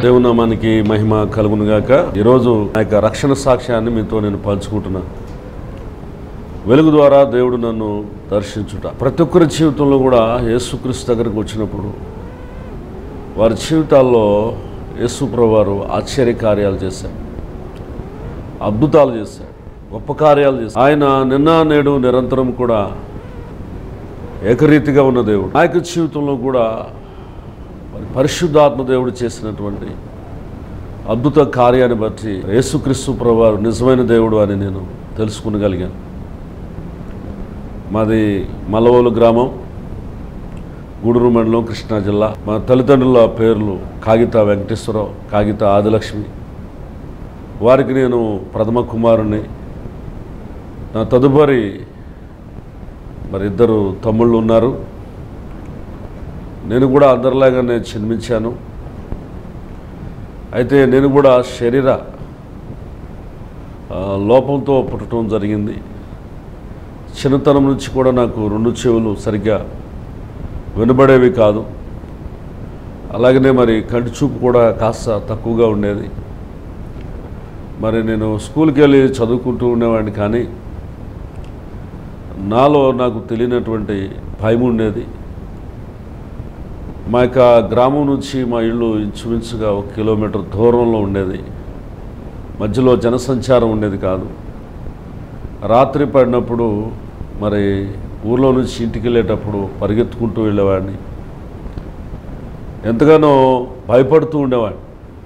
దేవునామానికి మహిమ కలుగును గాక ఈరోజు నా యొక్క రక్షణ సాక్ష్యాన్ని మీతో నేను పంచుకుంటున్నాను వెలుగు ద్వారా దేవుడు నన్ను దర్శించుట ప్రతి ఒక్కరి జీవితంలో కూడా యేసుక్రీస్తు దగ్గరకు వచ్చినప్పుడు వారి జీవితాల్లో యేసు వారు ఆశ్చర్య కార్యాలు చేశారు అద్భుతాలు చేశాడు గొప్ప కార్యాలు చేశాడు ఆయన నిన్న నేడు నిరంతరం కూడా ఏకరీతిగా ఉన్న దేవుడు నా యొక్క జీవితంలో కూడా మరి పరిశుద్ధాత్మ దేవుడు చేసినటువంటి అద్భుత కార్యాన్ని బట్టి యేసుక్రీస్తు ప్రభువారు నిజమైన దేవుడు అని నేను తెలుసుకునగలిగాను మాది మలవోలు గ్రామం గూడూరు మండలం కృష్ణా జిల్లా మా తల్లిదండ్రుల పేర్లు కాగిత వెంకటేశ్వరరావు కాగిత ఆదిలక్ష్మి వారికి నేను ప్రథమ కుమారుని నా తదుపరి మరి ఇద్దరు తమ్ముళ్ళు ఉన్నారు నేను కూడా అందరిలాగానే జన్మించాను అయితే నేను కూడా శరీర ఆ, లోపంతో పుట్టడం జరిగింది చిన్నతనం నుంచి కూడా నాకు రెండు చెవులు సరిగ్గా వినబడేవి కాదు అలాగనే మరి కంటి చూపు కూడా కాస్త తక్కువగా ఉండేది మరి నేను స్కూల్కి వెళ్ళి చదువుకుంటూ ఉండేవాడిని కానీ నాలో నాకు తెలియనటువంటి భయం ఉండేది మా యొక్క గ్రామం నుంచి మా ఇల్లు ఇంచుమించుగా ఒక కిలోమీటర్ దూరంలో ఉండేది మధ్యలో జనసంచారం ఉండేది కాదు రాత్రి పడినప్పుడు మరి ఊర్లో నుంచి ఇంటికి వెళ్ళేటప్పుడు పరిగెత్తుకుంటూ వెళ్ళేవాడిని ఎంతగానో భయపడుతూ ఉండేవాడిని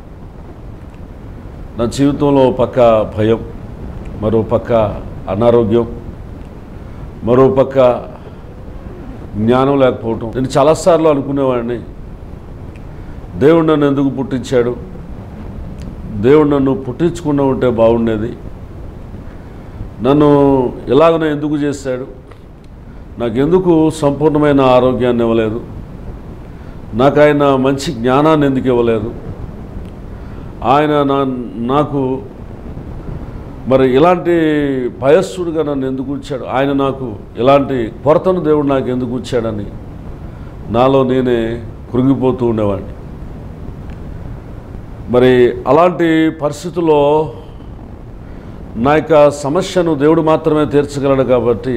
నా జీవితంలో ఓ పక్క భయం మరో పక్క అనారోగ్యం మరో పక్క జ్ఞానం లేకపోవటం నేను చాలాసార్లు అనుకునేవాడిని దేవుడు నన్ను ఎందుకు పుట్టించాడు దేవుడు నన్ను పుట్టించకుండా ఉంటే బాగుండేది నన్ను ఇలాగనే ఎందుకు చేశాడు నాకెందుకు సంపూర్ణమైన ఆరోగ్యాన్ని ఇవ్వలేదు నాకు ఆయన మంచి జ్ఞానాన్ని ఎందుకు ఇవ్వలేదు ఆయన నా నాకు మరి ఇలాంటి భయస్సుడుగా నన్ను ఎందుకు ఉంచాడు ఆయన నాకు ఇలాంటి కొరతను దేవుడు నాకు ఎందుకు ఉంచాడని నాలో నేనే కృంగిపోతూ ఉండేవాడిని మరి అలాంటి పరిస్థితుల్లో నా యొక్క సమస్యను దేవుడు మాత్రమే తీర్చగలడు కాబట్టి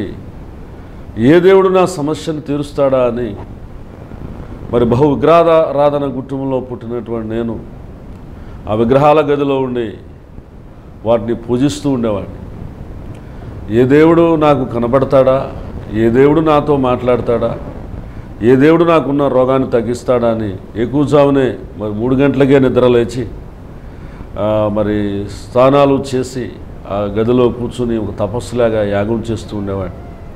ఏ దేవుడు నా సమస్యను తీరుస్తాడా అని మరి బహు విగ్రహారాధన కుటుంబంలో పుట్టినటువంటి నేను ఆ విగ్రహాల గదిలో ఉండి వాటిని పూజిస్తూ ఉండేవాడిని ఏ దేవుడు నాకు కనబడతాడా ఏ దేవుడు నాతో మాట్లాడతాడా ఏ దేవుడు నాకున్న రోగాన్ని తగ్గిస్తాడా అని ఎక్కువజామునే మరి మూడు గంటలకే నిద్ర లేచి ఆ, మరి స్నానాలు చేసి ఆ గదిలో కూర్చుని ఒక తపస్సులాగా యాగం చేస్తూ ఉండేవాడిని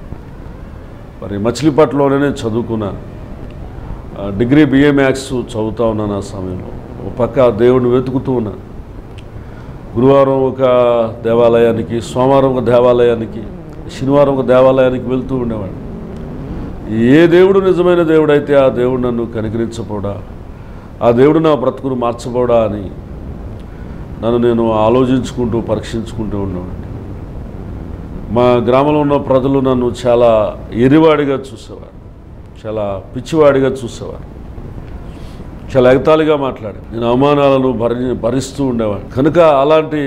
మరి మచిలీపట్నంలోనే చదువుకున్నాను ఆ, డిగ్రీ బిఏ మ్యాథ్స్ చదువుతా ఉన్నాను ఆ సమయంలో ఒక పక్క దేవుడిని వెతుకుతూ ఉన్నాను గురువారం ఒక దేవాలయానికి సోమవారం ఒక దేవాలయానికి శనివారం ఒక దేవాలయానికి వెళ్తూ ఉండేవాడిని ఏ దేవుడు నిజమైన దేవుడైతే ఆ దేవుడు నన్ను కనికరించపోడా ఆ దేవుడు నా బ్రతుకును మార్చబోడా అని నన్ను నేను ఆలోచించుకుంటూ పరీక్షించుకుంటూ ఉండేవాడిని మా గ్రామంలో ఉన్న ప్రజలు నన్ను చాలా ఎరివాడిగా చూసేవారు చాలా పిచ్చివాడిగా చూసేవారు చాలా ఎగతాళిగా మాట్లాడి నేను అవమానాలను భరి భరిస్తూ ఉండేవాడిని కనుక అలాంటి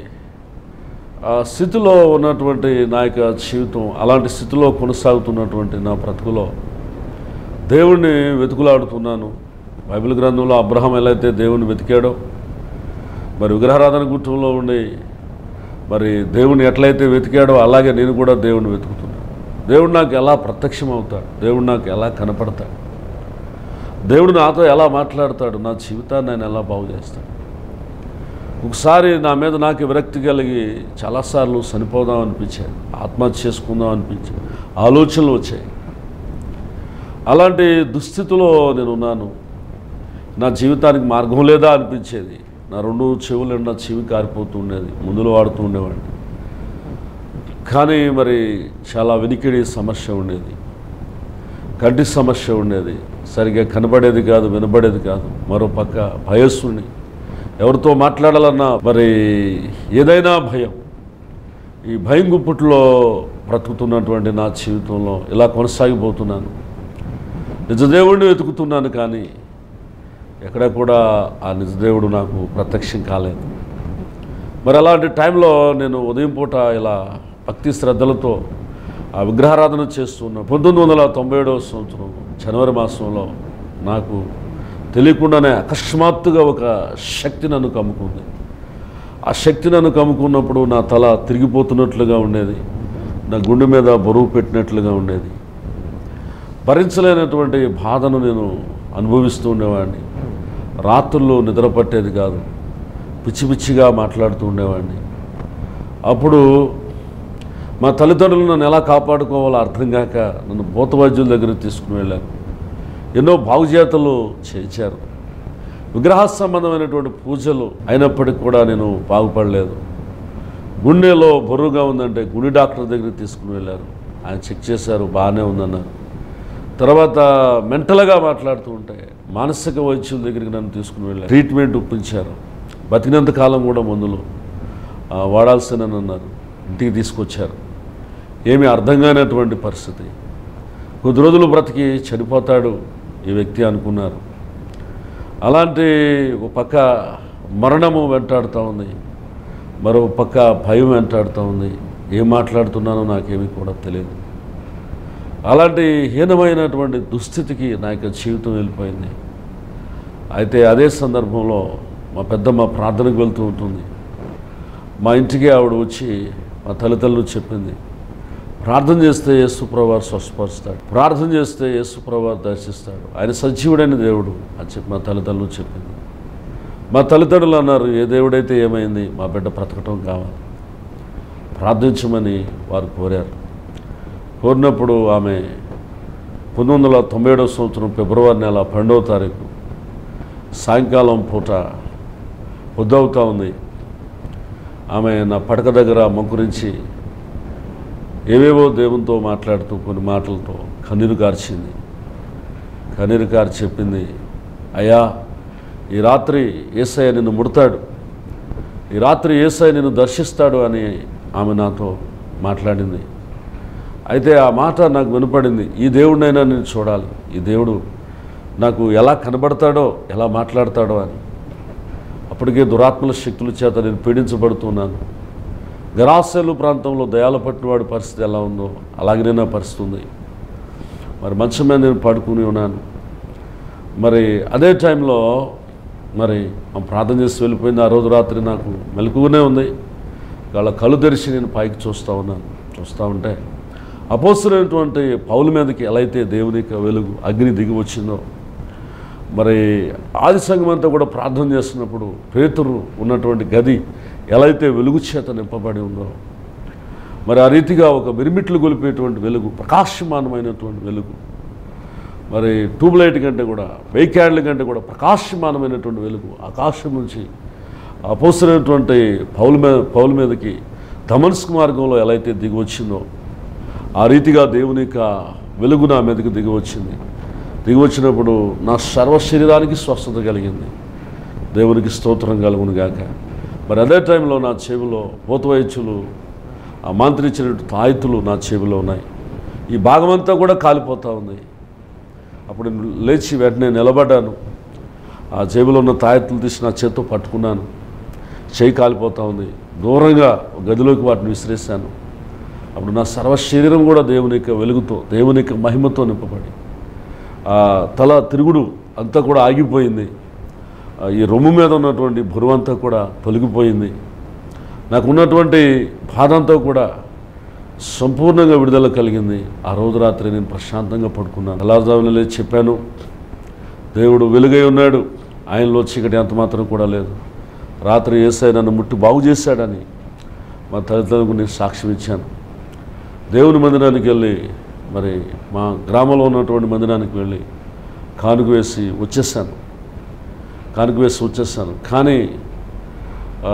ఆ స్థితిలో ఉన్నటువంటి నా యొక్క జీవితం అలాంటి స్థితిలో కొనసాగుతున్నటువంటి నా బ్రతుకులో దేవుణ్ణి వెతుకులాడుతున్నాను బైబిల్ గ్రంథంలో అబ్రహం ఎలా అయితే దేవుణ్ణి వెతికాడో మరి విగ్రహారాధన గుట్టంలో ఉండి మరి దేవుని ఎట్లయితే వెతికాడో అలాగే నేను కూడా దేవుణ్ణి వెతుకుతున్నాను దేవుడు నాకు ఎలా ప్రత్యక్షం అవుతాడు దేవుడు నాకు ఎలా కనపడతాడు దేవుడు నాతో ఎలా మాట్లాడతాడు నా జీవితాన్ని ఆయన ఎలా బాగు చేస్తాడు ఒకసారి నా మీద నాకు విరక్తి కలిగి చాలాసార్లు చనిపోదాం అనిపించాయి ఆత్మహత్య చేసుకుందాం అనిపించాయి ఆలోచనలు వచ్చాయి అలాంటి దుస్థితిలో నేను ఉన్నాను నా జీవితానికి మార్గం లేదా అనిపించేది నా రెండు చెవులు నా చెవి కారిపోతూ ఉండేది ముందులో వాడుతూ ఉండేవాడిని కానీ మరి చాలా వెనికిడి సమస్య ఉండేది కంటి సమస్య ఉండేది సరిగ్గా కనబడేది కాదు వినబడేది కాదు మరో పక్క భయస్సుని ఎవరితో మాట్లాడాలన్నా మరి ఏదైనా భయం ఈ భయం గుప్పుట్లో బ్రతుకుతున్నటువంటి నా జీవితంలో ఇలా కొనసాగిపోతున్నాను నిజదేవుడిని వెతుకుతున్నాను కానీ ఎక్కడ కూడా ఆ నిజదేవుడు నాకు ప్రత్యక్షం కాలేదు మరి అలాంటి టైంలో నేను ఉదయం పూట ఇలా భక్తి శ్రద్ధలతో ఆ విగ్రహారాధన చేస్తున్న పంతొమ్మిది వందల తొంభై ఏడవ సంవత్సరం జనవరి మాసంలో నాకు తెలియకుండానే అకస్మాత్తుగా ఒక శక్తి నన్ను కమ్ముకుంది ఆ శక్తి నన్ను కమ్ముకున్నప్పుడు నా తల తిరిగిపోతున్నట్లుగా ఉండేది నా గుండె మీద బరువు పెట్టినట్లుగా ఉండేది భరించలేనటువంటి బాధను నేను అనుభవిస్తూ ఉండేవాడిని రాత్రుల్లో నిద్ర పట్టేది కాదు పిచ్చి పిచ్చిగా మాట్లాడుతూ ఉండేవాడిని అప్పుడు మా తల్లిదండ్రులు నన్ను ఎలా కాపాడుకోవాలో అర్థం కాక నన్ను భూత వైద్యుల దగ్గరికి తీసుకుని వెళ్ళాను ఎన్నో బాగుజేతలు చేయించారు విగ్రహ సంబంధమైనటువంటి పూజలు అయినప్పటికీ కూడా నేను బాగుపడలేదు గుండెలో బరువుగా ఉందంటే గుండె డాక్టర్ దగ్గరికి తీసుకుని వెళ్ళారు ఆయన చెక్ చేశారు బాగానే ఉందన్నారు తర్వాత మెంటల్గా మాట్లాడుతూ ఉంటే మానసిక వైద్యుల దగ్గరికి నన్ను తీసుకుని వెళ్ళారు ట్రీట్మెంట్ ఒప్పించారు బతికినంత కాలం కూడా మందులు ఆ, వాడాల్సినని అన్నారు ఇంటికి తీసుకొచ్చారు ఏమీ అర్థం కానటువంటి పరిస్థితి కొద్ది రోజులు బ్రతికి చనిపోతాడు ఈ వ్యక్తి అనుకున్నారు అలాంటి ఒక పక్క మరణము వెంటాడుతూ ఉంది మరో పక్క భయం వెంటాడుతూ ఉంది ఏం మాట్లాడుతున్నానో నాకేమీ కూడా తెలియదు అలాంటి హీనమైనటువంటి దుస్థితికి నా యొక్క జీవితం వెళ్ళిపోయింది అయితే అదే సందర్భంలో మా పెద్దమ్మ ప్రార్థనకు వెళ్తూ ఉంటుంది మా ఇంటికి ఆవిడ వచ్చి మా తల్లిదండ్రులు చెప్పింది ప్రార్థన చేస్తే యేసుప్రవారు స్వస్థపరుస్తాడు ప్రార్థన చేస్తే యేసుప్రవారు దర్శిస్తాడు ఆయన సజీవుడైన దేవుడు అని చెప్పి మా తల్లిదండ్రులు చెప్పింది మా తల్లిదండ్రులు అన్నారు ఏ దేవుడైతే ఏమైంది మా బిడ్డ బ్రతకటం కావాలి ప్రార్థించమని వారు కోరారు కోరినప్పుడు ఆమె పంతొమ్మిది వందల తొంభై ఏడవ సంవత్సరం ఫిబ్రవరి నెల పన్నెండవ తారీఖు సాయంకాలం పూట పొద్దవుతా ఉంది ఆమె నా పడక దగ్గర మొక్కురించి ఏవేవో దేవునితో మాట్లాడుతూ కొన్ని మాటలతో కన్నీరు కార్చింది కన్నీరు కారి చెప్పింది అయ్యా ఈ రాత్రి ఏసయ్య నిన్ను ముడతాడు ఈ రాత్రి ఏసయ్య నిన్ను దర్శిస్తాడు అని ఆమె నాతో మాట్లాడింది అయితే ఆ మాట నాకు వినపడింది ఈ దేవుడినైనా నేను చూడాలి ఈ దేవుడు నాకు ఎలా కనబడతాడో ఎలా మాట్లాడతాడో అని అప్పటికే దురాత్మల శక్తుల చేత నేను పీడించబడుతున్నాను గరాసేలు ప్రాంతంలో దయాల పట్టినవాడి పరిస్థితి ఎలా ఉందో అలాగనే నా పరిస్థితి ఉంది మరి మంచం మీద నేను పడుకుని ఉన్నాను మరి అదే టైంలో మరి ఆ ప్రార్థన చేసి వెళ్ళిపోయింది ఆ రోజు రాత్రి నాకు మెలకుగానే ఉంది వాళ్ళ కళ్ళు తెరిచి నేను పైకి చూస్తూ ఉన్నాను చూస్తూ ఉంటే అపోసరైనటువంటి పౌల మీదకి ఎలా అయితే దేవుని యొక్క వెలుగు అగ్ని దిగి వచ్చిందో మరి ఆది సంఘం అంతా కూడా ప్రార్థన చేస్తున్నప్పుడు పేతురు ఉన్నటువంటి గది ఎలా అయితే వెలుగు చేత నింపబడి ఉందో మరి ఆ రీతిగా ఒక మిరిమిట్లు గొలిపేటువంటి వెలుగు ప్రకాశమానమైనటువంటి వెలుగు మరి ట్యూబ్ లైట్ కంటే కూడా వెయ్యి క్యాండ్ల కంటే కూడా ప్రకాశమానమైనటువంటి వెలుగు ఆకాశం నుంచి అపోసరైనటువంటి పౌల మీద పౌల మీదకి ధమన్స్క్ మార్గంలో ఎలా అయితే దిగి వచ్చిందో ఆ రీతిగా దేవుని యొక్క వెలుగు నా మీదకి దిగి వచ్చింది దిగి వచ్చినప్పుడు నా సర్వ శరీరానికి స్వస్థత కలిగింది దేవునికి స్తోత్రం కలుగును గాక మరి అదే టైంలో నా చెవిలో భూతవైద్యులు ఆ మంత్రించినట్టు తాయితులు నా చెవిలో ఉన్నాయి ఈ భాగమంతా కూడా కాలిపోతూ ఉంది అప్పుడు నేను లేచి వెంటనే నిలబడ్డాను ఆ జేబులో ఉన్న తాయెత్తులు తీసి నా చేత్తో పట్టుకున్నాను చేయి కాలిపోతూ ఉంది దూరంగా ఒక గదిలోకి వాటిని విసిరేశాను అప్పుడు నా సర్వ శరీరం కూడా దేవుని యొక్క వెలుగుతో దేవుని యొక్క మహిమతో నింపబడి ఆ తల తిరుగుడు అంతా కూడా ఆగిపోయింది ఆ ఈ రొమ్ము మీద ఉన్నటువంటి బరువంతా కూడా తొలగిపోయింది నాకు ఉన్నటువంటి బాధ అంతా కూడా సంపూర్ణంగా విడుదల కలిగింది ఆ రోజు రాత్రి నేను ప్రశాంతంగా పడుకున్నాను తెల్లారుజామున లేచి చెప్పాను దేవుడు వెలుగై ఉన్నాడు ఆయనలో చీకటి అంత మాత్రం కూడా లేదు రాత్రి ఏసై నన్ను ముట్టి బాగు చేశాడని మా తల్లిదండ్రులకు నేను సాక్ష్యం ఇచ్చాను దేవుని మందిరానికి వెళ్ళి మరి మా గ్రామంలో ఉన్నటువంటి మందిరానికి వెళ్ళి కానుక వేసి వచ్చేసాను కానుక వేసి వచ్చేసాను కానీ ఆ,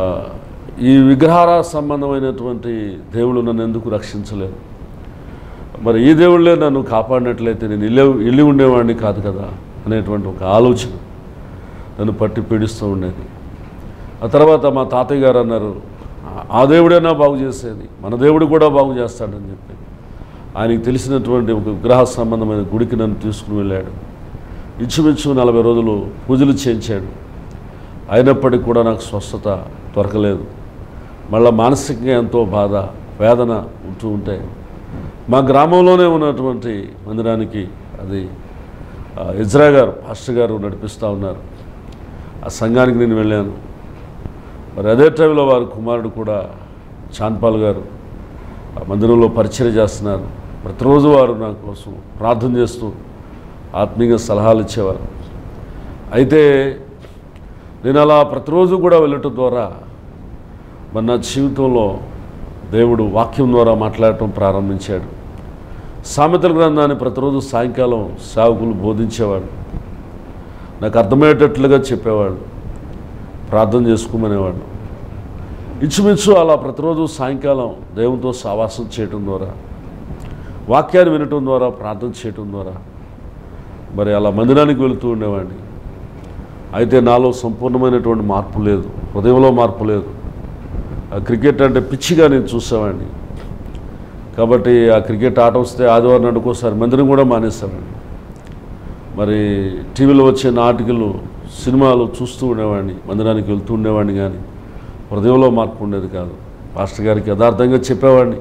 ఈ విగ్రహార సంబంధమైనటువంటి దేవుడు నన్ను ఎందుకు రక్షించలేదు మరి ఈ దేవుళ్ళే నన్ను కాపాడినట్లయితే నేను ఇల్లు ఇల్లు ఉండేవాడిని కాదు కదా అనేటువంటి ఒక ఆలోచన నన్ను పట్టి పీడిస్తూ ఉండేది ఆ తర్వాత మా తాతయ్య గారు అన్నారు "ఆ- ఆ దేవుడైనా బాగు చేసేది మన దేవుడు కూడా బాగు చేస్తాడని చెప్పి ఆయనకి తెలిసినటువంటి ఒక విగ్రహ సంబంధమైన గుడికి నన్ను తీసుకుని వెళ్ళాడు ఇంచుమించు నలభై రోజులు పూజలు చేయించాడు అయినప్పటికీ కూడా నాకు స్వస్థత దొరకలేదు మళ్ళీ మానసికంగా ఎంతో బాధ వేదన ఉంటూ ఉంటే మా గ్రామంలోనే ఉన్నటువంటి మందిరానికి అది ఆ, ఇజ్రా గారు పాస్టర్ గారు నడిపిస్తూ ఉన్నారు ఆ సంఘానికి నేను వెళ్ళాను మరి అదే టైంలో వారి కుమారుడు కూడా చాన్పాల్ గారు ఆ మందిరంలో పరిచయం చేస్తున్నారు ప్రతిరోజు వారు నా కోసం ప్రార్థన చేస్తూ ఆత్మీయ సలహాలు ఇచ్చేవారు అయితే నేను అలా ప్రతిరోజు కూడా వెళ్ళటం ద్వారా మరి నా జీవితంలో దేవుడు వాక్యం ద్వారా మాట్లాడటం ప్రారంభించాడు సామెతల గ్రంథాన్ని ప్రతిరోజు సాయంకాలం సేవకులు బోధించేవాడు నాకు అర్థమయ్యేటట్లుగా చెప్పేవాడు ప్రార్థన చేసుకోమనేవాడు ఇంచుమించు అలా ప్రతిరోజు సాయంకాలం దేవునితో సావాసం చేయటం ద్వారా వాక్యాన్ని వినటం ద్వారా ప్రార్థన చేయటం ద్వారా మరి అలా మందిరానికి వెళుతూ ఉండేవాడిని అయితే నాలో సంపూర్ణమైనటువంటి మార్పు లేదు హృదయంలో మార్పు లేదు ఆ క్రికెట్ అంటే పిచ్చిగా నేను చూసేవాడిని కాబట్టి ఆ క్రికెట్ ఆట వస్తే ఆదివారం నడుకోసారి మందిరం కూడా మానేస్తామండి మరి టీవీలో వచ్చే నాటికలు సినిమాలు చూస్తూ ఉండేవాడిని మందిరానికి వెళ్తూ ఉండేవాడిని కానీ హృదయంలో మార్పు ఉండేది కాదు పాస్టర్ గారికి యథార్థంగా చెప్పేవాడిని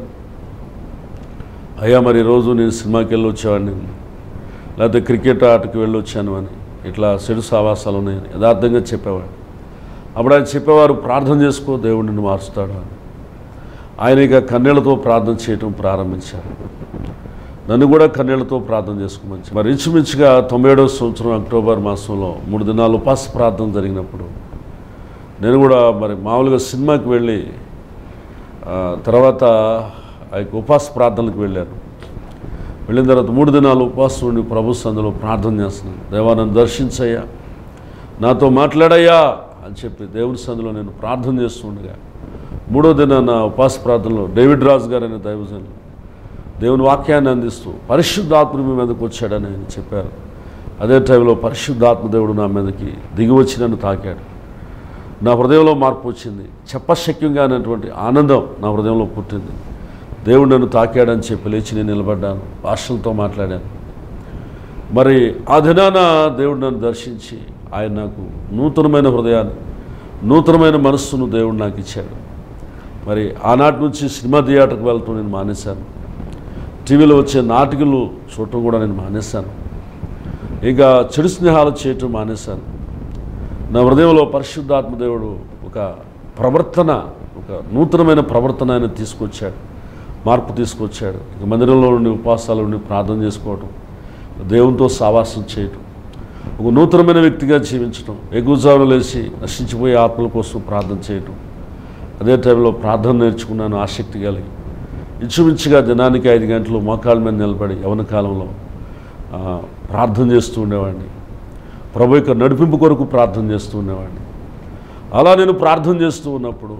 అయ్యా మరి ఈరోజు నేను సినిమాకి వెళ్ళి వచ్చేవాడిని లేకపోతే క్రికెట్ ఆటకి వెళ్ళి వచ్చాను అని ఇట్లా చెడు సావాసాలు ఉన్నాయని యథార్థంగా చెప్పేవాడు అప్పుడు ఆయన చెప్పేవారు ప్రార్థన చేసుకో దేవుడు నిన్ను మారుస్తాడు అని ఆయన ఇక కన్నీళ్లతో ప్రార్థన చేయటం ప్రారంభించారు నన్ను కూడా కన్నీళ్లతో ప్రార్థన చేసుకోమని మరి ఇంచుమించుగా తొంభై ఏడవ సంవత్సరం అక్టోబర్ మాసంలో మూడు దినాలు ఉపాస ప్రార్థన జరిగినప్పుడు నేను కూడా మరి మామూలుగా సినిమాకి వెళ్ళి ఆ, తర్వాత ఆ యొక్క ఉపాస ప్రార్థనలకు వెళ్ళాను వెళ్ళిన తర్వాత మూడు దినాలు ఉపవాసం ఉండి ప్రభు సందులో ప్రార్థన చేస్తున్నాను దేవా నన్ను దర్శించయ్యా నాతో మాట్లాడయ్యా అని చెప్పి దేవుని సందులో నేను ప్రార్థన చేస్తుండగా మూడో దిన నా ఉపాస ప్రార్థనలో డేవిడ్ రాజు గారు అనే దైవజనులు దేవుని వాక్యాన్ని అందిస్తూ పరిశుద్ధాత్మ మీ మీదకి వచ్చాడని ఆయన చెప్పారు అదే టైంలో పరిశుద్ధాత్మ దేవుడు నా మీదకి దిగి వచ్చి నన్ను తాకాడు నా హృదయంలో మార్పు వచ్చింది చెప్పశక్యంగా అనేటువంటి ఆనందం నా హృదయంలో పుట్టింది దేవుడు నన్ను తాకాడని చెప్పి లేచి నేను నిలబడ్డాను భాషలతో మాట్లాడాను మరి ఆ దినాన దేవుడు నన్ను దర్శించి ఆయన నాకు నూతనమైన హృదయాన్ని నూతనమైన మనస్సును దేవుడు నాకు ఇచ్చాడు మరి ఆనాటి నుంచి సినిమా థియేటర్కి వెళ్తూ నేను మానేశాను టీవీలో వచ్చే నాటికలు చూడటం కూడా నేను మానేశాను ఇంకా చెడు స్నేహాలు చేయటం మానేశాను నా హృదయంలో పరిశుద్ధాత్మ దేవుడు ఒక ప్రవర్తన ఒక నూతనమైన ప్రవర్తన ఆయన తీసుకొచ్చాడు మార్పు తీసుకొచ్చాడు ఇక మందిరంలో ఉండి ఉపవాసాలు ఉండి ప్రార్థన చేసుకోవటం దేవునితో సావాసం చేయటం ఒక నూతనమైన వ్యక్తిగా జీవించటం ఎగుజాలు లేచి నశించిపోయే ఆత్మల కోసం ప్రార్థన చేయటం అదే టైంలో ప్రార్థన నేర్చుకున్నాను ఆసక్తి కలిగి ఇంచుమించుగా దినానికి ఐదు గంటలు మోకాళ్ళ మీద నిలబడి యవన కాలంలో ఆ, ప్రార్థన చేస్తూ ఉండేవాడిని ప్రభు యొక్క నడిపింపు కొరకు ప్రార్థన చేస్తూ ఉండేవాడిని అలా నేను ప్రార్థన చేస్తూ ఉన్నప్పుడు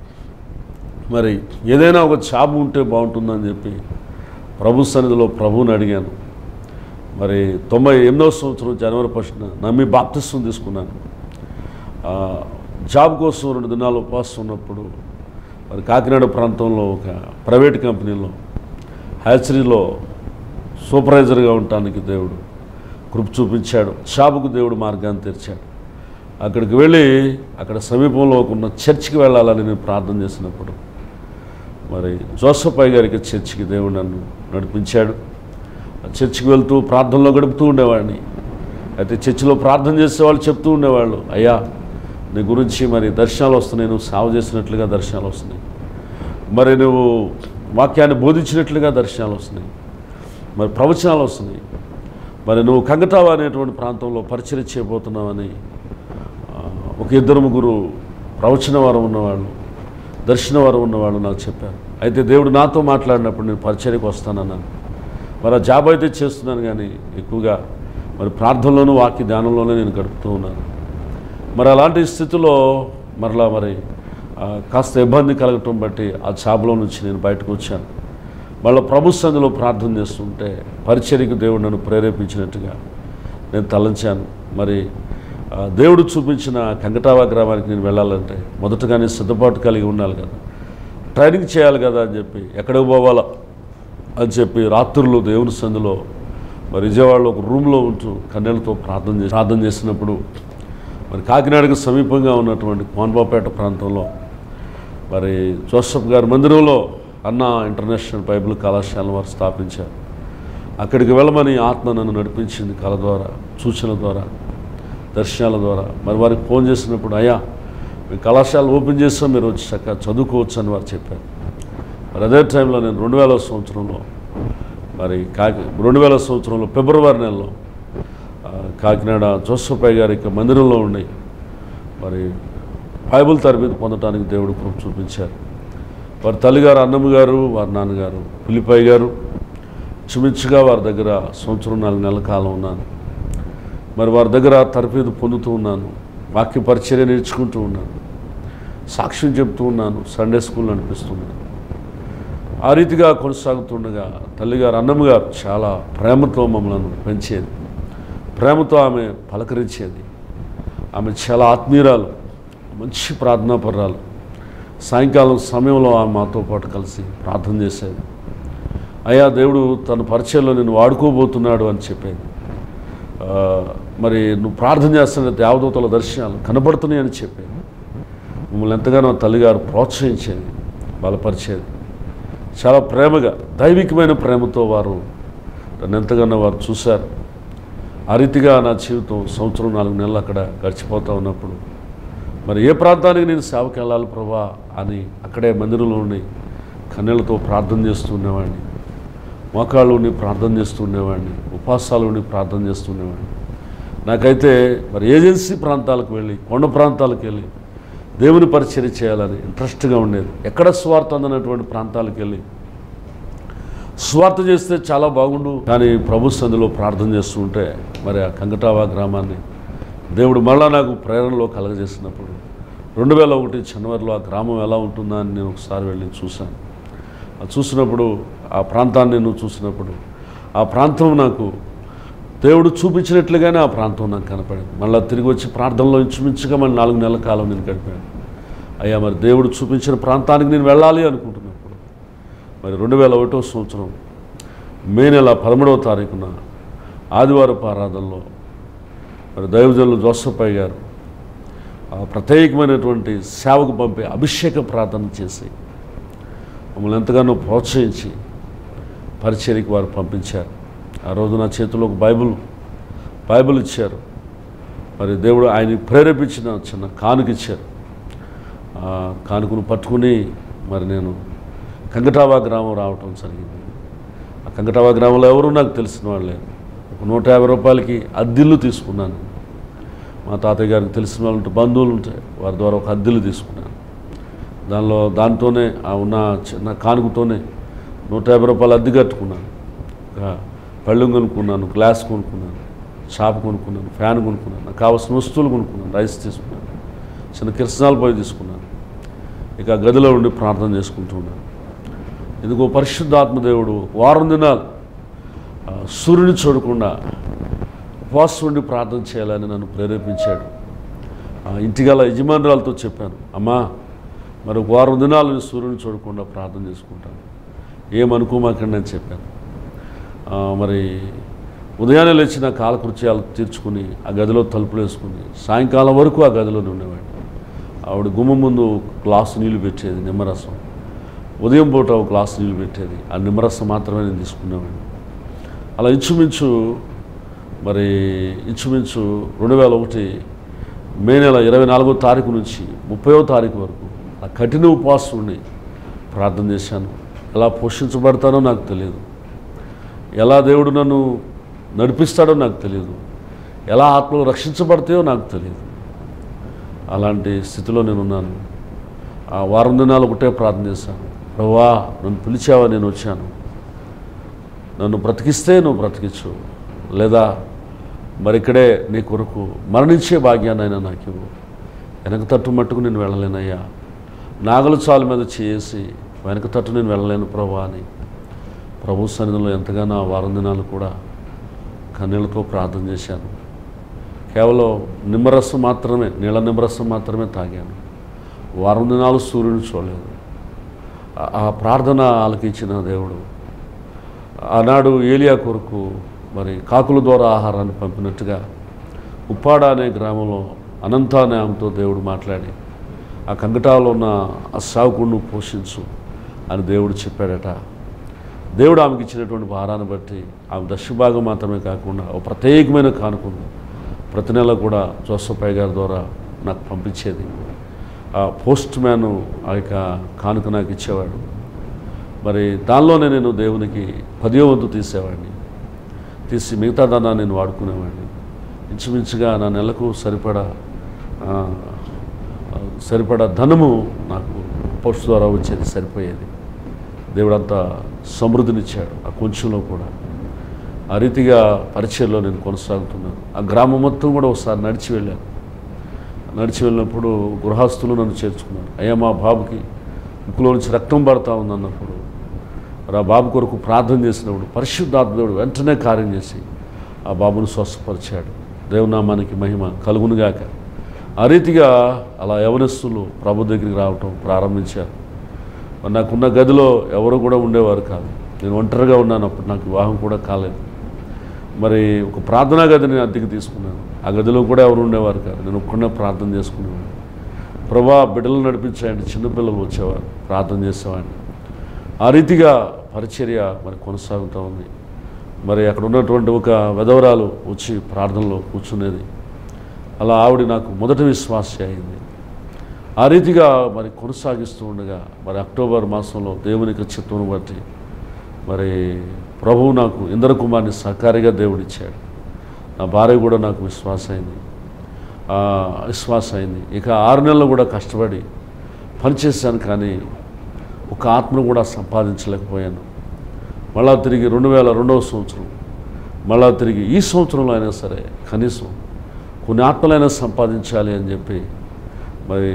మరి ఏదైనా ఒక జాబ్ ఉంటే బాగుంటుందని చెప్పి ప్రభు సన్నిధిలో ప్రభువుని అడిగాను మరి తొంభై ఎనిమిదవ సంవత్సరం జనవరి ఫస్ట్న నమ్మి బాప్తిస్వం తీసుకున్నాను ఆ, జాబ్ కోసం రెండు దినాలు ఉపవాసం ఉన్నప్పుడు మరి కాకినాడ ప్రాంతంలో ఒక ప్రైవేట్ కంపెనీలో హ్యాచరీలో సూపర్వైజర్గా ఉండటానికి దేవుడు కృప చూపించాడు షాపుకు దేవుడు మార్గాన్ని తెరిచాడు అక్కడికి వెళ్ళి అక్కడ సమీపంలో ఒక ఉన్న చర్చికి వెళ్ళాలని నేను ప్రార్థన చేసినప్పుడు మరి జోసఫ్ అయ్య గారికి చర్చికి దేవుడు నన్ను నడిపించాడు ఆ చర్చికి వెళ్తూ ప్రార్థనలో గడుపుతూ ఉండేవాడిని అయితే చర్చిలో ప్రార్థన చేసేవాళ్ళు చెప్తూ ఉండేవాళ్ళు అయ్యా నీ గురించి మరి దర్శనాలు వస్తున్నాయి నువ్వు సేవ చేసినట్లుగా దర్శనాలు వస్తున్నాయి మరి నువ్వు వాక్యాన్ని బోధించినట్లుగా దర్శనాలు వస్తున్నాయి మరి ప్రవచనాలు వస్తున్నాయి మరి నువ్వు కంగటావా అనేటువంటి ప్రాంతంలో పరిచయం చేయబోతున్నావని ఆ, ఒక ఇద్దరు ముగ్గురు ప్రవచన వారం ఉన్నవాళ్ళు దర్శన వారం ఉన్నవాళ్ళు నాకు చెప్పారు అయితే దేవుడు నాతో మాట్లాడినప్పుడు నేను పరిచర్యకు వస్తానన్నాను మరి ఆ జాబ్ అయితే చేస్తున్నాను కానీ ఎక్కువగా మరి ప్రార్థనలోనూ వాక్య ధ్యానంలోనే నేను గడుపుతూ ఉన్నాను మరి అలాంటి స్థితిలో మరలా మరి ఆ, కాస్త ఇబ్బంది కలగటం బట్టి ఆ జాబ్లో నుంచి నేను బయటకు వచ్చాను మళ్ళీ ప్రభు సంధిలో ప్రార్థన చేస్తుంటే పరిచర్యకు దేవుడు నన్ను ప్రేరేపించినట్టుగా నేను తలంచాను మరి ఆ, దేవుడు చూపించిన కంకటావా గ్రామానికి నేను వెళ్ళాలంటే మొదటగా నేను సిద్ధపాటు కలిగి ఉండాలి కదా ట్రైనింగ్ చేయాలి కదా అని చెప్పి ఎక్కడికి పోవాలా అని చెప్పి రాత్రులు దేవుని సందులో మరి విజయవాడలో ఒక రూమ్లో ఉంటూ కన్నెలతో ప్రార్థన చేసి ప్రార్థన చేసినప్పుడు మరి కాకినాడకు సమీపంగా ఉన్నటువంటి కోన్బాపేట ప్రాంతంలో మరి జోసఫ్ గారి మందిరంలో అన్న ఇంటర్నేషనల్ బైబిల్ కళాశాల వారు స్థాపించారు అక్కడికి వెళ్ళమని ఆత్మ నన్ను నడిపించింది కళ ద్వారా సూచనల ద్వారా దర్శనాల ద్వారా మరి వారికి ఫోన్ చేసినప్పుడు అయ్యా మీ కళాశాల ఓపెన్ చేస్తాం మీరు వచ్చి చక్కగా చదువుకోవచ్చు అని వారు చెప్పారు మరి అదే టైంలో నేను రెండు వేల సంవత్సరంలో మరి కాకి రెండు వేల సంవత్సరంలో ఫిబ్రవరి నెలలో ఆ, కాకినాడ జోసఫ్ఐ గారి యొక్క మందిరంలో ఉండి మరి బైబుల్ తరబేతి పొందడానికి దేవుడు కృప చూపించారు వారి తల్లిగారు అన్నమ్మ గారు వారి నాన్నగారు పిలిపాయి గారు చుమించుగా వారి దగ్గర సంవత్సరం నాలుగు నెలల కాలం ఉన్నాను మరి వారి దగ్గర తరబేదు పొందుతూ ఉన్నాను వాక్య పరిచర్య నేర్చుకుంటూ ఉన్నాను సాక్ష్యం చెప్తూ ఉన్నాను సండే స్కూల్ నడిపిస్తున్నాను ఆ రీతిగా కొనసాగుతుండగా తల్లిగారు అన్నమ్మ గారు చాలా ప్రేమతో మమ్మల్ని పెంచేది ప్రేమతో ఆమె పలకరించేది ఆమె చాలా ఆత్మీయురాలు మంచి ప్రార్థనాపరాలు సాయంకాలం సమయంలో ఆమె మాతో పాటు కలిసి ప్రార్థన చేసేది అయ్యా దేవుడు తన పరిచయంలో నేను వాడుకోబోతున్నాడు అని చెప్పేది ఆ, మరి నువ్వు ప్రార్థన చేస్తున్న దేవదూతల దర్శనాలు కనబడుతున్నాయి అని చెప్పేది మమ్మల్ని ఎంతగానో తల్లిగారు ప్రోత్సహించేది బలపరిచేది చాలా ప్రేమగా దైవికమైన ప్రేమతో వారు నన్ను ఎంతగానో వారు చూశారు ఆ రీతిగా నా జీవితం సంవత్సరం నాలుగు నెలలు అక్కడ గడిచిపోతూ ఉన్నప్పుడు మరి ఏ ప్రాంతానికి నేను సేవకి వెళ్ళాలి ప్రభా అని అక్కడే మందిరంలో ఉండి కన్నెలతో ప్రార్థన చేస్తూ ఉండేవాడిని మోకాళ్ళు ఉండి ప్రార్థన చేస్తూ ఉండేవాడిని ఉపవాసాలు ఉండి ప్రార్థన చేస్తూ ఉండేవాడిని నాకైతే మరి ఏజెన్సీ ప్రాంతాలకు వెళ్ళి కొండ ప్రాంతాలకు వెళ్ళి దేవుని పరిచర్య చేయాలని ఇంట్రెస్ట్గా ఉండేది ఎక్కడ స్వార్థ అందనటువంటి ప్రాంతాలకు వెళ్ళి స్వార్థ చేస్తే చాలా బాగుండు కానీ ప్రభు సంధిలో ప్రార్థన చేస్తూ ఉంటే మరి ఆ కంగటావా గ్రామాన్ని దేవుడు మళ్ళా నాకు ప్రేరణలో కలగజేసినప్పుడు రెండు వేల ఒకటి జనవరిలో ఆ గ్రామం ఎలా ఉంటుందా అని నేను ఒకసారి వెళ్ళి చూశాను అది చూసినప్పుడు ఆ ప్రాంతాన్ని నేను చూసినప్పుడు ఆ ప్రాంతం నాకు దేవుడు చూపించినట్లుగానే ఆ ప్రాంతం నాకు కనపడింది మళ్ళీ తిరిగి వచ్చి ప్రార్థనలో ఇంచుమించుగా మళ్ళీ నాలుగు నెలల కాలం నేను గడిపాను అయ్యా మరి దేవుడు చూపించిన ప్రాంతానికి నేను వెళ్ళాలి అనుకుంటున్నప్పుడు మరి రెండు వేల ఒకటో సంవత్సరం మే నెల పదమూడవ తారీఖున ఆదివారపు ఆరాధనలో మరి దైవజనులు జోసఫ్పయ్య గారు ఆ ప్రత్యేకమైనటువంటి సేవకు పంపే అభిషేక ప్రార్థన చేసి మమ్మల్ని ఎంతగానో ప్రోత్సహించి పరిచర్యకి వారు పంపించారు ఆ రోజు నా చేతిలో ఒక బైబిల్ బైబిల్ ఇచ్చారు మరి దేవుడు ఆయన ప్రేరేపించిన చిన్న కానుక ఇచ్చారు ఆ కానుకను పట్టుకుని మరి నేను కంగటావా గ్రామం రావటం జరిగింది ఆ కంగటావా గ్రామంలో ఎవరు నాకు తెలిసిన వాళ్ళు లేరు ఒక నూట యాభై రూపాయలకి అద్దిల్లు తీసుకున్నాను మా తాతయ్య గారికి తెలిసిన వాళ్ళు ఉంటే బంధువులు ఉంటాయి వారి ద్వారా ఒక అద్దెలు తీసుకున్నాను దానిలో దాంతోనే ఆ ఉన్న చిన్న కానుకతోనే నూట యాభై రూపాయలు అద్దె కట్టుకున్నాను ఒక పళ్ళెం కొనుక్కున్నాను గ్లాస్ కొనుక్కున్నాను షాప్ కొనుక్కున్నాను ఫ్యాన్ కొనుక్కున్నాను నాకు కావాల్సిన వస్తువులు కొనుక్కున్నాను రైస్ తీసుకున్నాను చిన్న కిరసనాలు పోయి తీసుకున్నాను ఇక ఆ గదిలో ఉండి ప్రార్థన చేసుకుంటూ ఉన్నాను ఎందుకో పరిశుద్ధాత్మదేవుడు వారం దినాలు ఆ, సూర్యుని చూడకుండా ఉపవాసం ఉండి ప్రార్థన చేయాలని నన్ను ప్రేరేపించాడు ఆ, ఇంటిగల యజమానురాలతో చెప్పాను అమ్మా మరి ఒక వారం దినాలు నేను సూర్యుని చూడకుండా ప్రార్థన చేసుకుంటాను ఏమనుకోమాకండి అని చెప్పాను ఆ, మరి ఉదయాన్నే లేచి నా కాలకృత్యాలు తీర్చుకుని ఆ గదిలో తలుపులు వేసుకుని సాయంకాలం వరకు ఆ గదిలోనే ఉండేవాడిని ఆవిడ గుమ్మం ముందు ఒక గ్లాసు నీళ్లు పెట్టేది నిమ్మరసం ఉదయం పూట ఒక గ్లాసు నీళ్లు పెట్టేది ఆ నిమ్మరసం మాత్రమే నేను తీసుకునేవాడిని అలా ఇంచుమించు మరి ఇంచుమించు రెండు వేల ఒకటి మే నెల ఇరవై నాలుగో తారీఖు నుంచి ముప్పయో తారీఖు వరకు ఆ కఠిన ఉపవాసం ఉండి ప్రార్థన చేశాను ఎలా పోషించబడతానో నాకు తెలియదు ఎలా దేవుడు నన్ను నడిపిస్తాడో నాకు తెలియదు ఎలా ఆత్మలు రక్షించబడతాయో నాకు తెలియదు అలాంటి స్థితిలో నేను ఉన్నాను ఆ వారం దినాలు ఒకటే ప్రార్థన చేశాను ప్రభా నన్ను పిలిచావా నేను వచ్చాను నన్ను బ్రతికిస్తే నువ్వు బ్రతికించు లేదా మరి ఇక్కడే నీ కొరకు మరణించే భాగ్యాన్నైనా నాకు ఇవ్వు వెనక తట్టు మట్టుకు నేను వెళ్ళలేనయ్యా నాగల చాలు మీద చేసి వెనక తట్టు నేను వెళ్ళలేను ప్రభా అని ప్రభు సన్నిధిలో ఎంతగానో ఆ వారం దినాలు కూడా కన్నీళ్ళతో ప్రార్థన చేశాను కేవలం నిమ్మరసం మాత్రమే నీళ్ళ నిమ్మరసం మాత్రమే తాగాను వారం దినాలు సూర్యుని చూడలేదు ఆ- ఆ ప్రార్థన ఆలకించిన దేవుడు ఆనాడు ఏలియా కొరకు మరి కాకుల ద్వారా ఆహారాన్ని పంపినట్టుగా ఉప్పాడ అనే గ్రామంలో అనంత అనే ఆమెతో దేవుడు మాట్లాడి ఆ కంగటాలో ఉన్న ఆ సాగుకుడు పోషించు అని దేవుడు చెప్పాడట దేవుడు ఆమెకి ఇచ్చినటువంటి భారాన్ని బట్టి ఆమె దశభాగం మాత్రమే కాకుండా ఒక ప్రత్యేకమైన కానుకుంది ప్రతి నెల కూడా జోసఫ్ గారి ద్వారా నాకు పంపించేది ఆ పోస్ట్ మ్యాన్ ఆ యొక్క కానుక నాకు ఇచ్చేవాడు మరి దానిలోనే నేను దేవునికి పదియో వంతు తీసేవాడిని తీసి మిగతా దాన్ని నేను వాడుకునేవాడిని ఇంచుమించుగా నా నెలకు సరిపడా ఆ, సరిపడా ధనము నాకు పోస్ట్ ద్వారా వచ్చేది సరిపోయేది దేవుడు అంత సమృద్ధినిచ్చాడు ఆ కొంచెంలో కూడా ఆ రీతిగా పరిచయంలో నేను కొనసాగుతున్నాను ఆ గ్రామం మొత్తం కూడా ఒకసారి నడిచి వెళ్ళాను నడిచి వెళ్ళినప్పుడు గృహస్థులు నన్ను చేర్చుకున్నారు అయ్యా మా బాబుకి ముక్కులో నుంచి రక్తం పడతా ఉందన్నప్పుడు మరి ఆ బాబు కొరకు ప్రార్థన చేసినప్పుడు పరిశుద్ధాత్మదేవుడు వెంటనే కార్యం చేసి ఆ బాబును స్వస్థపరిచాడు దేవునామానికి మహిమ కలుగునుగాక ఆ రీతిగా అలా యవనస్తులు ప్రభు దగ్గరికి రావటం ప్రారంభించారు మరి నాకున్న గదిలో ఎవరు కూడా ఉండేవారు కాదు నేను ఒంటరిగా ఉన్నాను అప్పుడు నాకు వివాహం కూడా కాలేదు మరి ఒక ప్రార్థనా గదిని అద్దెకి తీసుకున్నాను ఆ గదిలో కూడా ఎవరు ఉండేవారు కాదు నేను ఒక్కడే ప్రార్థన చేసుకునేవాడిని ప్రభా బిడ్డలు నడిపించాయండి చిన్నపిల్లలు వచ్చేవారు ప్రార్థన చేసేవాడిని ఆ రీతిగా పరిచర్య మరి కొనసాగుతూ ఉంది మరి అక్కడ ఉన్నటువంటి ఒక వెధవరాలు వచ్చి ప్రార్థనలో కూర్చునేది అలా ఆవిడ నాకు మొదటి విశ్వాస అయింది ఆ రీతిగా మరి కొనసాగిస్తూ ఉండగా మరి అక్టోబర్ మాసంలో దేవునికి చిత్తం బట్టి మరి ప్రభువు నాకు ఇంద్రకుమార్ని సహకారిగా దేవుడిచ్చాడు నా భార్య కూడా నాకు విశ్వాస అయింది ఆ, విశ్వాస అయింది ఇక ఆరు నెలలు కూడా కష్టపడి పనిచేశాను కానీ ఒక ఆత్మను కూడా సంపాదించలేకపోయాను మళ్ళా తిరిగి రెండు వేల రెండవ సంవత్సరం మళ్ళా తిరిగి ఈ సంవత్సరంలో అయినా సరే కనీసం కొన్ని ఆత్మలైనా సంపాదించాలి అని చెప్పి మరి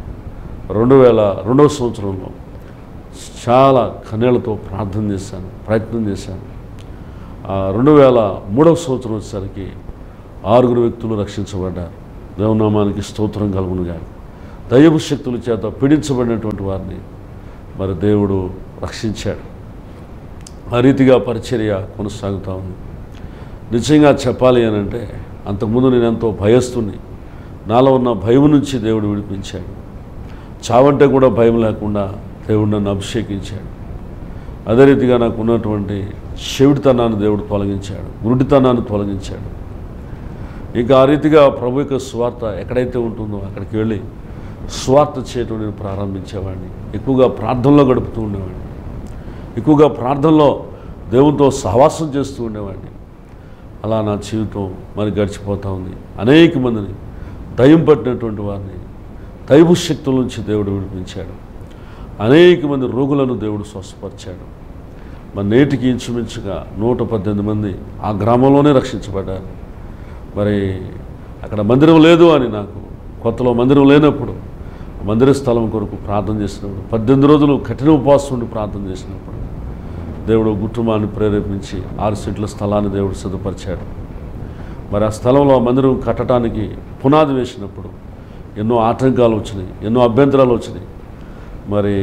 రెండు వేల రెండవ సంవత్సరంలో చాలా కన్నీళ్లతో ప్రార్థన చేశాను ప్రయత్నం చేశాను ఆ రెండు వేల మూడవ సంవత్సరం వచ్చేసరికి ఆరుగురు వ్యక్తులు రక్షించబడ్డారు దేవనామానికి స్తోత్రం కలుగునుగా దైవ శక్తుల చేత పీడించబడినటువంటి వారిని మరి దేవుడు రక్షించాడు ఆ రీతిగా పరిచర్య కొనసాగుతూ ఉంది నిజంగా చెప్పాలి అని అంటే అంతకుముందు నేను ఎంతో భయస్తుని నాలో ఉన్న భయం నుంచి దేవుడు విడిపించాడు చావంటే కూడా భయం లేకుండా దేవుడు నన్ను అభిషేకించాడు అదే రీతిగా నాకు ఉన్నటువంటి చెవిటితనాన్ని దేవుడు తొలగించాడు గురుడితనాన్ని తొలగించాడు ఇక ఆ రీతిగా ప్రభు యొక్క స్వార్థ ఎక్కడైతే ఉంటుందో అక్కడికి వెళ్ళి స్వార్థ చేయటం నేను ప్రారంభించేవాడిని ఎక్కువగా ప్రార్థనలో గడుపుతూ ఉండేవాడిని ఎక్కువగా ప్రార్థనలో దేవునితో సహవాసం చేస్తూ ఉండేవాడిని అలా నా జీవితం మరి గడిచిపోతూ ఉంది అనేక మందిని దయ్యం పట్టినటువంటి వారిని దైవ శక్తుల నుంచి దేవుడు విడిపించాడు అనేక మంది రోగులను దేవుడు స్వస్థపరిచాడు మరి నేటికి ఇంచుమించుగా నూట పద్దెనిమిది మంది ఆ గ్రామంలోనే రక్షించబడ్డారు మరి అక్కడ మందిరం లేదు అని నాకు కొత్తలో మందిరం లేనప్పుడు మందిర స్థలం కొరకు ప్రార్థన చేసినప్పుడు పద్దెనిమిది రోజులు కఠిన ఉపవాసం ఉండి ప్రార్థన చేసినప్పుడు దేవుడు కుటుంబాన్ని ప్రేరేపించి ఆరు సెంట్ల స్థలాన్ని దేవుడు సిద్ధపరిచాడు మరి ఆ స్థలంలో ఆ మందిరం కట్టడానికి పునాది వేసినప్పుడు ఎన్నో ఆటంకాలు వచ్చినాయి ఎన్నో అభ్యంతరాలు వచ్చినాయి మరి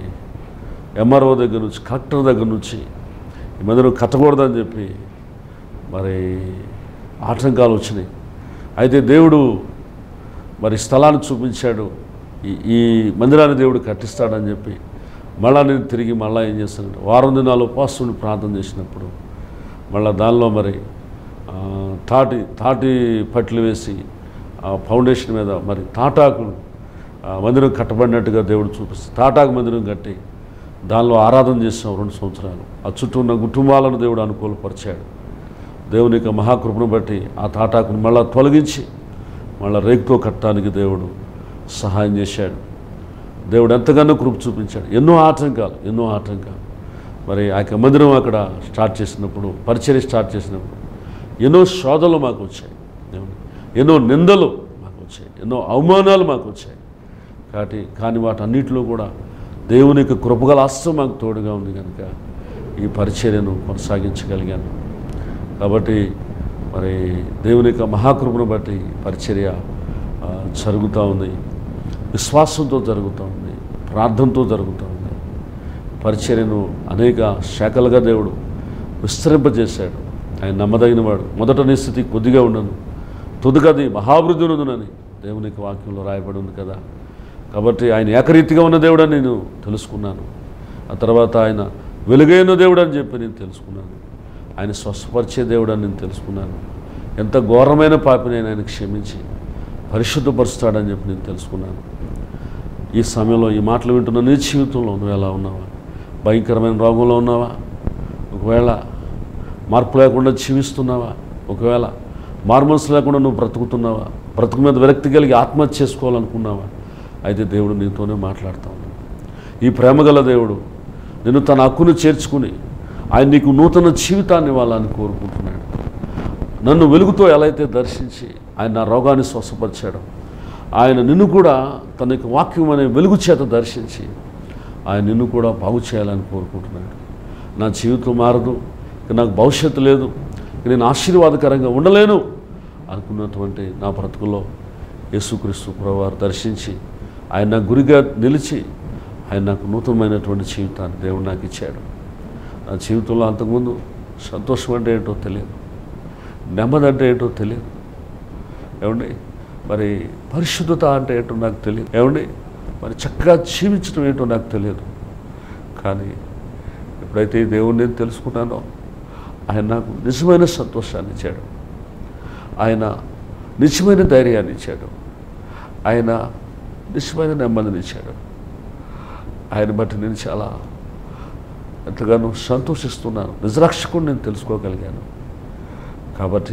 ఎంఆర్ఓ దగ్గర నుంచి కలెక్టర్ దగ్గర నుంచి ఈ మందిరం కట్టకూడదని చెప్పి మరి ఆటంకాలు వచ్చినాయి అయితే దేవుడు మరి స్థలాన్ని చూపించాడు ఈ ఈ మందిరాన్ని దేవుడు కట్టిస్తాడని చెప్పి మళ్ళా నేను తిరిగి మళ్ళీ ఏం చేస్తానంటే వారం దినాలు ఉపవాసం ఉండి ప్రార్థన చేసినప్పుడు మళ్ళీ దానిలో మరి ఆ, తాటి తాటి పట్లు వేసి ఆ ఫౌండేషన్ మీద మరి తాటాకులు ఆ, మందిరం కట్టబడినట్టుగా దేవుడు చూపిస్తుంది తాటాకు మందిరం కట్టి దానిలో ఆరాధన చేసాం రెండు సంవత్సరాలు ఆ చుట్టూ ఉన్న కుటుంబాలను దేవుడు అనుకూలపరిచాడు దేవుని యొక్క మహాకృపను బట్టి ఆ తాటాకును మళ్ళా తొలగించి మళ్ళా రేకుతో కట్టడానికి దేవుడు సహాయం చేశాడు దేవుడు ఎంతగానో కృప చూపించాడు ఎన్నో ఆటంకాలు ఎన్నో ఆటంకాలు మరి ఆ యొక్క మందిరం అక్కడ స్టార్ట్ చేసినప్పుడు పరిచర్య స్టార్ట్ చేసినప్పుడు ఎన్నో శోధనలు మాకు వచ్చాయి ఏమండి? ఎన్నో నిందలు మాకు వచ్చాయి ఎన్నో అవమానాలు మాకు వచ్చాయి కాబట్టి కానీ వాటన్నిటిలో కూడా దేవుని యొక్క కృపగల అస్తం మాకు తోడుగా ఉంది కనుక ఈ పరిచర్యను కొనసాగించగలిగాను కాబట్టి మరి దేవుని యొక్క మహాకృపను బట్టి పరిచర్య ఆ, జరుగుతూ ఉంది విశ్వాసంతో జరుగుతూ ఉంది ప్రార్థనతో జరుగుతూ ఉంది పరిచర్యను అనేక శాఖలుగా దేవుడు విస్తరింపజేశాడు ఆయన నమ్మదగినవాడు మొదట నీ స్థితి కొద్దిగా ఉండను తుదకది మహాభివృద్ధి ఉన్నదునని దేవునికి వాక్యంలో రాయబడి ఉంది కదా కాబట్టి ఆయన ఏకరీతిగా ఉన్న దేవుడని నేను తెలుసుకున్నాను ఆ తర్వాత ఆయన వెలుగైన దేవుడు అని చెప్పి నేను తెలుసుకున్నాను ఆయన స్వస్థపరిచే దేవుడు అని నేను తెలుసుకున్నాను ఎంత ఘోరమైన పాపిని ఆయన క్షమించి పరిశుద్ధపరుస్తాడని చెప్పి నేను తెలుసుకున్నాను ఈ సమయంలో ఈ మాటలు వింటున్న నీ జీవితంలో నువ్వు ఎలా ఉన్నావా భయంకరమైన రోగంలో ఉన్నావా ఒకవేళ మార్పు లేకుండా జీవిస్తున్నావా ఒకవేళ మార్మల్స్ లేకుండా నువ్వు బ్రతుకుతున్నావా బ్రతుకు మీద విరక్తి కలిగి ఆత్మహత్య చేసుకోవాలనుకున్నావా అయితే దేవుడు నీతోనే మాట్లాడుతూ ఉన్నాడు ఈ ప్రేమగల దేవుడు నిన్ను తన హక్కును చేర్చుకుని ఆయన నీకు నూతన జీవితాన్ని ఇవ్వాలని కోరుకుంటున్నాడు నన్ను వెలుగుతో ఎలా అయితే దర్శించి ఆయన నా రోగాన్ని స్వస్థపరిచాడు ఆయన నిన్ను కూడా తన యొక్క వాక్యం అనే వెలుగు చేత దర్శించి ఆయన నిన్ను కూడా బాగు చేయాలని కోరుకుంటున్నాడు నా జీవితం మారదు ఇక నాకు భవిష్యత్తు లేదు ఇక నేను ఆశీర్వాదకరంగా ఉండలేను అనుకున్నటువంటి నా బ్రతుకులో యేసుక్రీస్తు ప్రభువారు దర్శించి ఆయన నా గురిగా నిలిచి ఆయన నాకు నూతనమైనటువంటి జీవితాన్ని దేవుడు నాకు ఇచ్చాడు నా జీవితంలో అంతకుముందు సంతోషం అంటే ఏంటో తెలియదు నెమ్మది అంటే ఏంటో తెలియదు ఏమండి మరి పరిశుద్ధత అంటే ఏంటో నాకు తెలియదు ఏమండి మరి చక్కగా జీవించడం ఏంటో నాకు తెలియదు కానీ ఎప్పుడైతే ఈ దేవుణ్ణి నేను తెలుసుకున్నానో ఆయన నాకు నిజమైన సంతోషాన్ని ఇచ్చాడు ఆయన నిజమైన ధైర్యాన్ని ఇచ్చాడు ఆయన నిజమైన నెమ్మదిని ఇచ్చాడు ఆయన బట్టి నేను చాలా ఎంతగానో సంతోషిస్తున్నాను నిజరక్షకుడు నేను తెలుసుకోగలిగాను కాబట్టి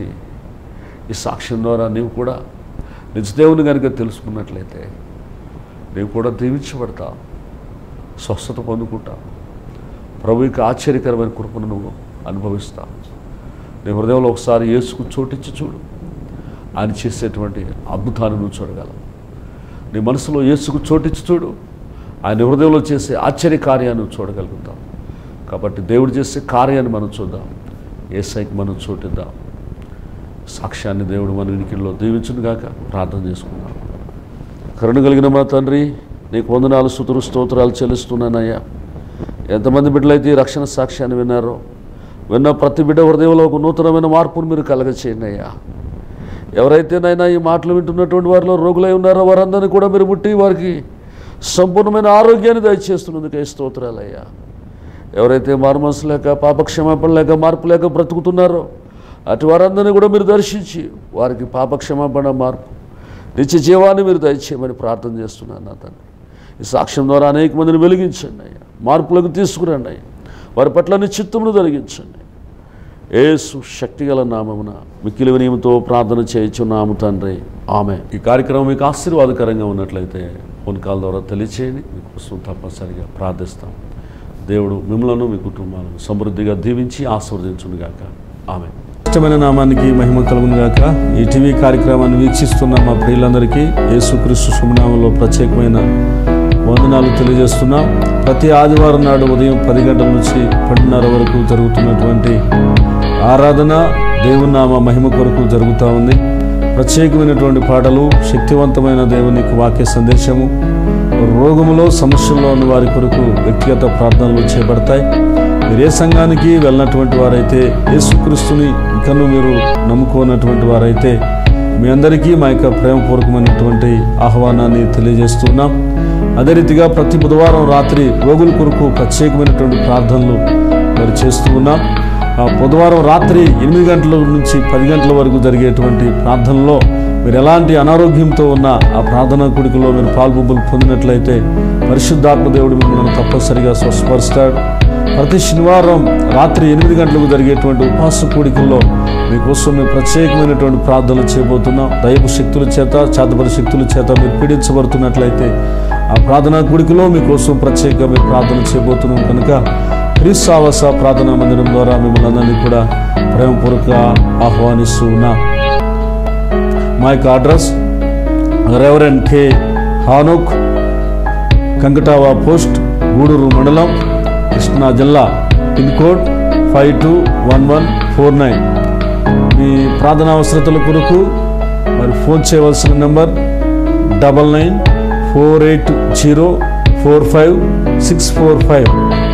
ఈ సాక్ష్యం ద్వారా నీవు కూడా నిజదేవుని కనుక తెలుసుకున్నట్లయితే నీవు కూడా దీవించబడతావు స్వస్థత పొందుకుంటావు ప్రభుకి ఆశ్చర్యకరమైన కృపను నువ్వు అనుభవిస్తావు నీ హృదయంలో ఒకసారి యేసుకు చోటించి చూడు ఆయన చేసేటువంటి అద్భుతాన్ని నువ్వు చూడగలవు నీ మనసులో యేసుకు చోటించి చూడు ఆయన హృదయంలో చేసే ఆశ్చర్య కార్యాన్ని నువ్వు చూడగలుగుతావు కాబట్టి దేవుడు చేసే కార్యాన్ని మనం చూద్దాం ఏసైకి మనం చోటిద్దాం సాక్ష్యాన్ని దేవుడు మన వినికిల్లో దీవించును గాక ప్రార్థన చేసుకుందాం కరుణ కలిగిన మా తండ్రి నీకు వందనాలు స్తుతులు స్తోత్రాలు చెల్లిస్తున్నానయ్యా ఎంతమంది బిడ్డలైతే ఈ రక్షణ సాక్ష్యాన్ని విన్నారో విన్న ప్రతి బిడ్డ హృదయంలో ఒక నూతనమైన మార్పును మీరు కలగచేయండి అయ్యా ఎవరైతే నైనా ఈ మాటలు వింటున్నటువంటి వారిలో రోగులై ఉన్నారో వారందరినీ కూడా మీరు ముట్టి వారికి సంపూర్ణమైన ఆరోగ్యాన్ని దయచేస్తున్నందుకే స్తోత్రాలయ్యా ఎవరైతే మారుమనసు లేక పాపక్షమాపణ లేక మార్పు లేక బ్రతుకుతున్నారో అటు వారందరినీ కూడా మీరు దర్శించి వారికి పాపక్షమాపణ మార్పు నిత్య జీవాన్ని మీరు దయచేయమని ప్రార్థన చేస్తున్నాను నా తండ్రి ఈ సాక్ష్యం ద్వారా అనేక మందిని వెలిగించండి అయ్యా మార్పులకు తీసుకురండి అయ్యా వారి పట్ల నిశ్చిత్తమును కలిగించండి ఏసు శక్తిగల నామమున మిక్కిలి వినయంతో ప్రార్థన చేయించున్నాము తండ్రి ఆమె ఈ కార్యక్రమం మీకు ఆశీర్వాదకరంగా ఉన్నట్లయితే ఫోన్ కాల్ ద్వారా తెలియచేయండి మీకోసం తప్పనిసరిగా ప్రార్థిస్తాం దేవుడు మిమ్మలను మీ కుటుంబాలను సమృద్ధిగా దీవించి ఆశీర్వదించునుగాక ఆమె ఇష్టమైన నామానికి మహిమ కలుగును గాక ఈ టీవీ కార్యక్రమాన్ని వీక్షిస్తున్న మా ప్రియులందరికీ యేసుక్రీస్తు శుభనామంలో ప్రత్యేకమైన వందనాలు తెలియజేస్తున్నాం ప్రతి ఆదివారం నాడు ఉదయం పది గంటల నుంచి పన్నెండున్నర వరకు జరుగుతున్నటువంటి ఆరాధన దేవుని నామ మహిమ కొరకు జరుగుతూ ఉంది ప్రత్యేకమైనటువంటి పాటలు శక్తివంతమైన దేవునికి వాక్య సందేశము రోగములో సమస్యల్లో ఉన్న వారి కొరకు వ్యక్తిగత ప్రార్థనలు చేపడతాయి మీరు ఏ సంఘానికి వెళ్ళినటువంటి వారైతే యేసుక్రీస్తుని ఇంకను మీరు నమ్ముకోనటువంటి వారైతే మీ అందరికీ మా యొక్క ప్రేమపూర్వకమైనటువంటి ఆహ్వానాన్ని తెలియజేస్తున్నాం అదే రీతిగా ప్రతి బుధవారం రాత్రి రోగుల కొరకు ప్రత్యేకమైనటువంటి ప్రార్థనలు మరి చేస్తూ ఉన్నాం ఆ బుధవారం రాత్రి ఎనిమిది గంటల నుంచి పది గంటల వరకు జరిగేటువంటి ప్రార్థనలో మీరు ఎలాంటి అనారోగ్యంతో ఉన్న ఆ ప్రార్థనా కుడికలో మీరు పాల్పొంపులు పొందినట్లయితే పరిశుద్ధాత్మ దేవుడు మిమ్మల్ని తప్పనిసరిగా స్వస్థపరుస్తాడు ప్రతి శనివారం రాత్రి ఎనిమిది గంటలకు జరిగేటువంటి ఉపవాస కూడికల్లో మీకోసం మేము ప్రత్యేకమైనటువంటి ప్రార్థనలు చేయబోతున్నాం దైవ శక్తుల చేత చేతబడి శక్తుల చేత మీరు పీడించబడుతున్నట్లయితే ఆ ప్రార్థనా కూడికలో మీకోసం ప్రత్యేకంగా మేము ప్రార్థన చేయబోతున్నాం కనుక క్రీస్తావాస ప్రార్థనా మందిరం ద్వారా మిమ్మల్ని అందరినీ కూడా ప్రేమపూర్వక ఆహ్వానిస్తూ ఉన్నాం మా యొక్క address reverend K Hanok Kankatava post Gudur మండలం కృష్ణా జిల్లా pin code five two one one four nine మీ ప్రార్థన అవసరతల కొరకు మరి ఫోన్ చేయవలసిన number double nine four eight zero four five six four five